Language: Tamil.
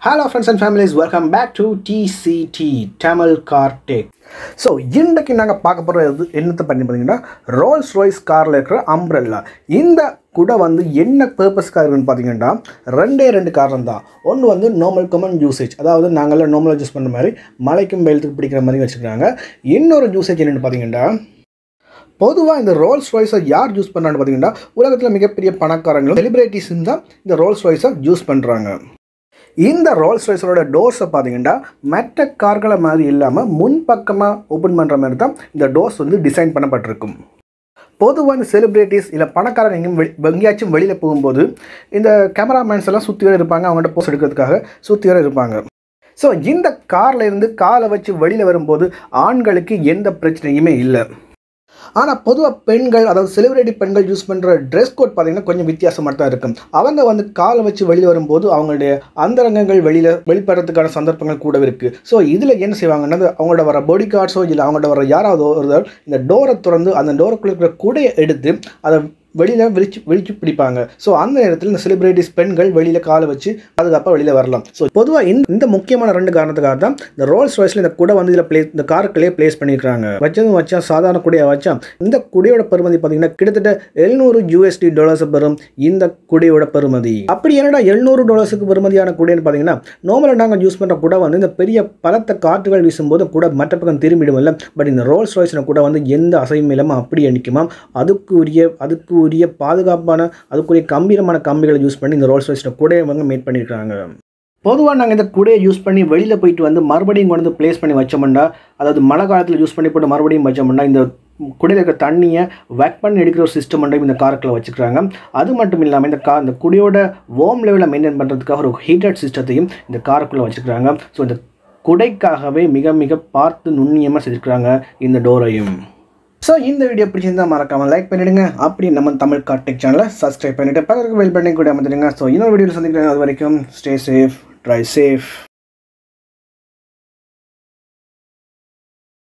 hello friends and families welcome back to TCT Tamil car tech so இன்றைக்கு நாங்கள் பார்க்க போகிறது என்னத்தை பண்ணி பார்த்தீங்கன்னா ரோல்ஸ் ராய்ஸ் காரில் இருக்கிற அம்ப்ரெல்லா இந்த குடை வந்து என்ன பர்பஸ்க்காக இருக்குன்னு பார்த்தீங்கன்னா ரெண்டே ரெண்டு காரணம் தான் ஒன்று வந்து நார்மல் கமன் யூசேஜ் அதாவது நாங்கள்லாம் நார்மலாக யூஸ் பண்ணுற மாதிரி மலைக்கும் வெயிலுக்கு பிடிக்கிற மாதிரி வச்சுக்கிறாங்க இன்னொரு யூசேஜ் என்னென்னு பார்த்தீங்கன்னா பொதுவாக இந்த ரோல்ஸ் ராய்ஸை யார் யூஸ் பண்ணுறான்னு பார்த்தீங்கன்னா உலகத்தில் மிகப்பெரிய பணக்காரங்களும் செலிபிரிட்டிஸும் தான் இந்த ரோல்ஸ் ராய்ஸை யூஸ் பண்ணுறாங்க இந்த ரோல்ஸ் ராய்ஸரோட டோர்ஸை பார்த்தீங்கன்னா மற்ற கார்களை மாதிரி இல்லாமல் முன்பக்கமாக ஓப்பன் பண்ணுற மாதிரி தான் இந்த டோர்ஸ் வந்து டிசைன் பண்ணப்பட்டிருக்கும் பொதுவாக இந்த செலிப்ரிட்டிஸ் இல்லை பணக்காரங்க எங்கேயும் வெளி எங்கேயாச்சும் வெளியில் போகும்போது இந்த கேமராமேன்ஸ் எல்லாம் சுற்றி வர இருப்பாங்க அவங்கள்ட்ட போஸ்ட் எடுக்கிறதுக்காக சுற்றி வர இருப்பாங்க ஸோ இந்த காரில் இருந்து காலை வச்சு வெளியில் வரும்போது ஆண்களுக்கு எந்த பிரச்சனையுமே இல்லை ஆனால் பொதுவாக பெண்கள் அதாவது செலிபிரிட்டி பெண்கள் யூஸ் பண்ணுற ட்ரெஸ் கோட் பார்த்தீங்கன்னா கொஞ்சம் வித்தியாசமாக தான் இருக்கும் அவங்க வந்து காலை வச்சு வெளியில் வரும்போது அவங்களுடைய அந்தரங்கங்கள் வெளியில் வெளிப்படுறதுக்கான சந்தர்ப்பங்கள் கூட இருக்குது ஸோ இதில் என்ன செய்வாங்கன்னா அவங்களோட வர பாடி கார்ட்ஸோ இல்லை அவங்கள்ட்ட வர யாராவது ஒருத்தர் இந்த டோரை திறந்து அந்த டோருக்குள்ள இருக்கிற குடையை எடுத்து அதை வெளியில் விரிச்சு விரிச்சு பிடிப்பாங்க ஸோ அந்த நேரத்தில் இந்த செலிபிரிட்டிஸ் பெண்கள் வெளியில் காலை வச்சு பாதுகாப்பாக வெளியில் வரலாம் ஸோ பொதுவாக இந்த இந்த முக்கியமான ரெண்டு காரணத்துக்காக தான் இந்த ரோல்ஸ் ராய்ஸில் இந்த குடை வந்து இதில் பிளேஸ் இந்த காருக்குள்ளே பிளேஸ் பண்ணியிருக்காங்க வச்சதும் வச்சா சாதாரண குடையை வச்சா இந்த குடையோட பெருமதி பார்த்தீங்கன்னா கிட்டத்தட்ட எழுநூறு யூஎஸ்டி டாலர்ஸ் பெறும் இந்த குடையோட பெருமதி அப்படி என்னடா எழுநூறு டாலர்ஸுக்கு பெருமதியான குடைன்னு பார்த்தீங்கன்னா நார்மலாக நாங்கள் யூஸ் பண்ணுற குடை வந்து இந்த பெரிய பலத்த காற்றுகள் வீசும்போது குடை மற்ற பக்கம் திரும்பிடும் இல்லை பட் இந்த ரோல்ஸ் ராய்ஸின குடை வந்து எந்த அசையும் இல்லாமல் அப்படியே நிற்குமா அதுக்கு உரிய அதுக்கு உரிய பாதுகாப்பான அதுக்குரிய கம்பீரமான கம்பிகளை யூஸ் பண்ணி இந்த ரோல்ஸ் ராய்ஸின குடையை வந்து மேட் பண்ணியிருக்காங்க பொதுவாக நாங்கள் இந்த குடையை யூஸ் பண்ணி வெளியில் போயிட்டு வந்து மறுபடியும் கொண்டு வந்து ப்ளேஸ் பண்ணி வச்சோம்னா அதாவது மழை காலத்தில் யூஸ் பண்ணி போட்டு மறுபடியும் வச்சோம்னா இந்த குடையில் இருக்கிற தண்ணியை வேக் பண்ணி எடுக்கிற ஒரு சிஸ்டம் மட்டும் இந்த காருக்குள்ள வச்சுக்கிறாங்க அது மட்டும் இல்லாமல் இந்த கா இந்த குடியோட வார்ம் லெவலில் மெயின்டைன் பண்ணுறதுக்காக ஒரு ஹீட்டட் சிஸ்டத்தையும் இந்த காருக்குள்ளே வச்சுக்கிறாங்க ஸோ இந்த குடைக்காகவே மிக மிக பார்த்து நுண்ணியமாக செஞ்சுருக்கிறாங்க இந்த டோரையும் ஸோ இந்த வீடியோ பிடிச்சிருந்தா மறக்காமல் லைக் பண்ணிவிடுங்க அப்படி நம்ம தமிழ் கார்டெக் சேனலை சப்ஸ்கிரைப் பண்ணிவிட்டு பக்கத்துக்கு வெல் பண்ணி கூட அமைச்சிடுங்க ஸோ இன்னொரு வீடியோவில் சந்திக்கிறேன் அது வரைக்கும் ஸ்டே சேஃப் ட்ரை சேஃப்